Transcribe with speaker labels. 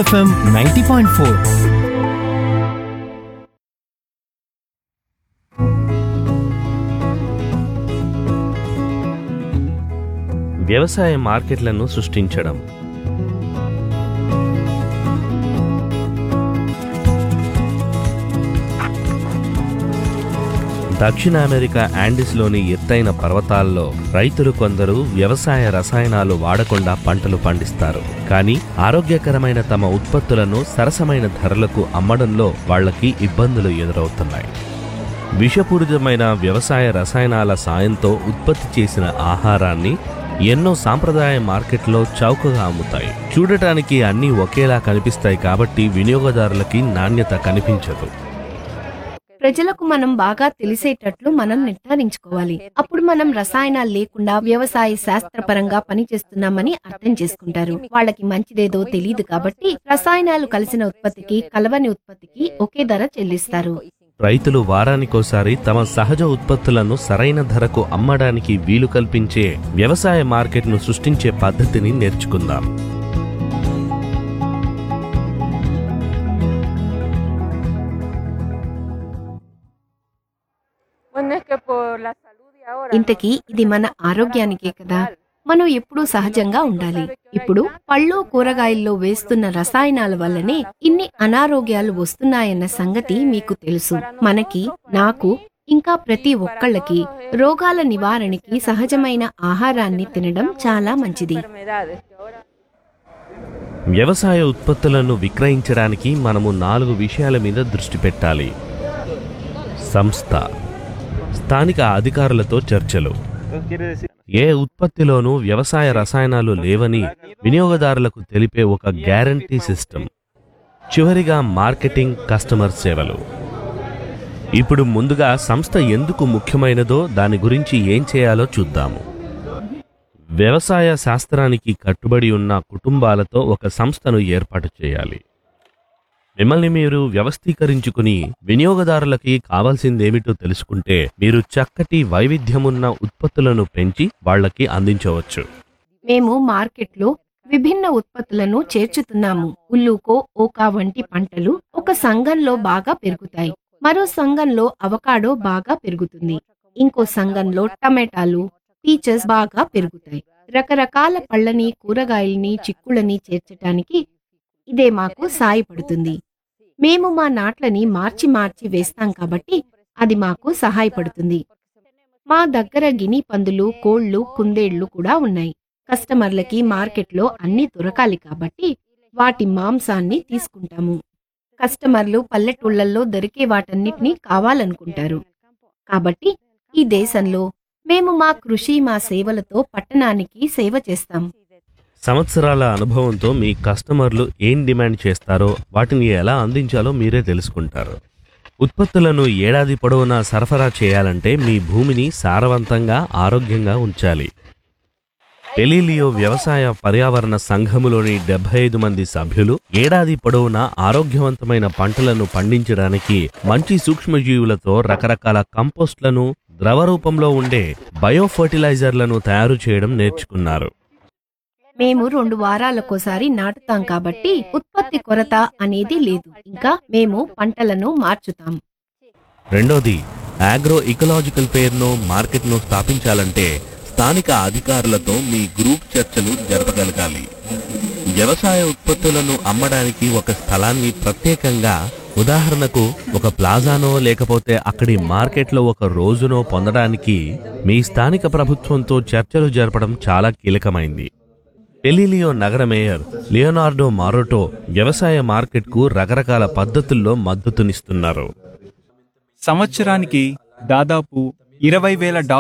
Speaker 1: FM ninety point four
Speaker 2: వ్యవసాయ మార్కెట్లను సృష్టించడం దక్షిణ అమెరికా యాండిస్లోని ఎత్తైన పర్వతాల్లో రైతులు కొందరు వ్యవసాయ రసాయనాలు వాడకుండా పంటలు పండిస్తారు కానీ ఆరోగ్యకరమైన తమ ఉత్పత్తులను సరసమైన ధరలకు అమ్మడంలో వాళ్ళకి ఇబ్బందులు ఎదురవుతున్నాయి విషపూరితమైన వ్యవసాయ రసాయనాల సాయంతో ఉత్పత్తి చేసిన ఆహారాన్ని ఎన్నో సాంప్రదాయ మార్కెట్లో చౌకగా అమ్ముతాయి చూడటానికి అన్నీ ఒకేలా కనిపిస్తాయి కాబట్టి వినియోగదారులకి నాణ్యత కనిపించదు
Speaker 3: ప్రజలకు మనం బాగా తెలిసేటట్లు మనం నిర్ధారించుకోవాలి అప్పుడు మనం రసాయనాలు లేకుండా వ్యవసాయ శాస్త్రపరంగా పనిచేస్తున్నామని అర్థం చేసుకుంటారు వాళ్ళకి మంచిదేదో తెలియదు కాబట్టి రసాయనాలు కలిసిన ఉత్పత్తికి కలవని ఉత్పత్తికి ఒకే ధర చెల్లిస్తారు
Speaker 2: రైతులు వారానికోసారి తమ సహజ ఉత్పత్తులను సరైన ధరకు అమ్మడానికి వీలు కల్పించే వ్యవసాయ మార్కెట్ను సృష్టించే పద్ధతిని నేర్చుకుందాం
Speaker 4: Bueno, es que por la salud y ahora.
Speaker 3: ఇంతకీ ఇది మన ఆరోగ్యానికే కదా మనం ఎప్పుడూ సహజంగా ఉండాలి ఇప్పుడు పళ్ళు కూరగాయల్లో వేస్తున్న రసాయనాల వల్లనే ఇన్ని అనారోగ్యాలు వస్తున్నాయన్న సంగతి మీకు తెలుసు మనకి నాకు ఇంకా ప్రతి ఒక్కళ్ళకి రోగాల నివారణకి సహజమైన ఆహారాన్ని తినడం చాలా మంచిది
Speaker 4: enfermedades que ahora
Speaker 2: వ్యవసాయ ఉత్పత్తులను విక్రయించడానికి మనము నాలుగు విషయాల మీద దృష్టి పెట్టాలి సంస్థ స్థానిక అధికారులతో చర్చలు ఏ ఉత్పత్తిలోనూ వ్యవసాయ రసాయనాలు లేవని వినియోగదారులకు తెలిపే ఒక గ్యారంటీ సిస్టమ్ చివరిగా మార్కెటింగ్ కస్టమర్ సేవలు ఇప్పుడు ముందుగా సంస్థ ఎందుకు ముఖ్యమైనదో దాని గురించి ఏం చేయాలో చూద్దాము వ్యవసాయ శాస్త్రానికి కట్టుబడి ఉన్న కుటుంబాలతో ఒక సంస్థను ఏర్పాటు చేయాలి మిమ్మల్ని మీరు వ్యవస్థీకరించుకుని వినియోగదారులకి కావాల్సిందేమిటో తెలుసుకుంటే మీరు చక్కటి వైవిధ్యమున్న ఉత్పత్తులను పెంచి వాళ్ళకి అందించవచ్చు
Speaker 3: మేము మార్కెట్లో విభిన్న ఉత్పత్తులను చేర్చుతున్నాము ఉల్లుకో ఓకా వంటి పంటలు ఒక సంఘంలో బాగా పెరుగుతాయి మరో సంఘంలో అవకాడో బాగా పెరుగుతుంది ఇంకో సంఘంలో టమాటాలు పీచస్ బాగా పెరుగుతాయి రకరకాల పళ్ళని కూరగాయల్ని చిక్కుళ్ళని చేర్చటానికి ఇదే మాకు సాయపడుతుంది మేము మా నాట్లని మార్చి మార్చి వేస్తాం కాబట్టి అది మాకు సహాయపడుతుంది మా దగ్గర గిని పందులు కోళ్లు కుందేళ్లు కూడా ఉన్నాయి కస్టమర్లకి మార్కెట్లో అన్ని దొరకాలి కాబట్టి వాటి మాంసాన్ని తీసుకుంటాము కస్టమర్లు పల్లెటూళ్ళల్లో దొరికే వాటన్నిటినీ కావాలనుకుంటారు కాబట్టి ఈ దేశంలో మేము మా కృషి మా సేవలతో పట్టణానికి సేవ చేస్తాం
Speaker 2: సంవత్సరాల అనుభవంతో మీ కస్టమర్లు ఏం డిమాండ్ చేస్తారో వాటిని ఎలా అందించాలో మీరే తెలుసుకుంటారు ఉత్పత్తులను ఏడాది పొడవునా సరఫరా చేయాలంటే మీ భూమిని సారవంతంగా ఆరోగ్యంగా ఉంచాలి పెలీలియో వ్యవసాయ పర్యావరణ సంఘములోని డెబ్బై ఐదు మంది సభ్యులు ఏడాది పొడవునా ఆరోగ్యవంతమైన పంటలను పండించడానికి మంచి సూక్ష్మజీవులతో రకరకాల కంపోస్ట్లను ద్రవ రూపంలో ఉండే బయో ఫర్టిలైజర్లను తయారు చేయడం నేర్చుకున్నారు
Speaker 3: మేము రెండు వారాలకోసారి నాటుతాం కాబట్టి ఉత్పత్తి కొరత అనేది లేదు ఇంకా మేము పంటలను మార్చుతాం
Speaker 2: రెండోది ఆగ్రో ఇకలాజికల్ పేరును మార్కెట్ను స్థాపించాలంటే స్థానిక అధికారులతో మీ గ్రూప్ చర్చలు జరపగలగాలి వ్యవసాయ ఉత్పత్తులను అమ్మడానికి ఒక స్థలాన్ని ప్రత్యేకంగా ఉదాహరణకు ఒక ప్లాజానో లేకపోతే అక్కడి మార్కెట్లో ఒక రోజునో పొందడానికి మీ స్థానిక ప్రభుత్వంతో చర్చలు జరపడం చాలా కీలకమైంది పెలిలియో నగర మేయర్ లియోనార్డో మారోటో వ్యవసాయ మార్కెట్కు రకరకాల పద్ధతుల్లో మద్దతునిస్తున్నారు
Speaker 5: సంవత్సరానికి దాదాపు ఇరవై వేల